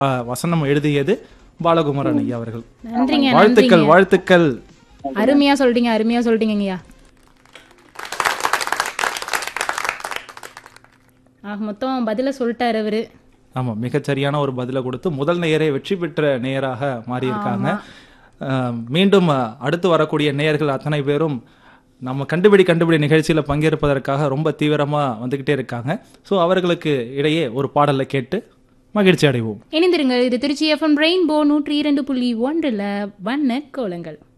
ஆ, வசனம் எழுதியது பாலகுமாரன் ஐயா அவர்கள் நன்றிங்க வாழ்த்துக்கள் நன்றிங்க வாழ்த்துக்கள் அருமையா சொல்லிட்டீங்க அருமையா சொல்லிட்டீங்கய்யா ஆக மொத்தம் பதில சொல்லிட்டாரு அவரு ஆமா மிகச்சரியான ஒரு பதிலை கொடுத்து முதல் நேயரை வெற்றி பெற்ற நேயராக மாறியிருக்காங்க ஆஹ், மீண்டும் அஹ், அடுத்து வரக்கூடிய நேயர்கள் அத்தனை பேரும் நம்ம கண்டுபிடி கண்டுபிடி நிகழ்ச்சியில பங்கேற்பதற்காக ரொம்ப தீவிரமா வந்துகிட்டே இருக்காங்க ஸோ அவர்களுக்கு இடையே ஒரு பாடலை கேட்டு மகிழ்ச்சி அடைவோம் இணைந்திருங்கள் இது திருச்சி எஃப்எம் ரெயின்போ நூற்றி இரண்டு புள்ளி ஒன்றில் வண்ண கோலங்கள்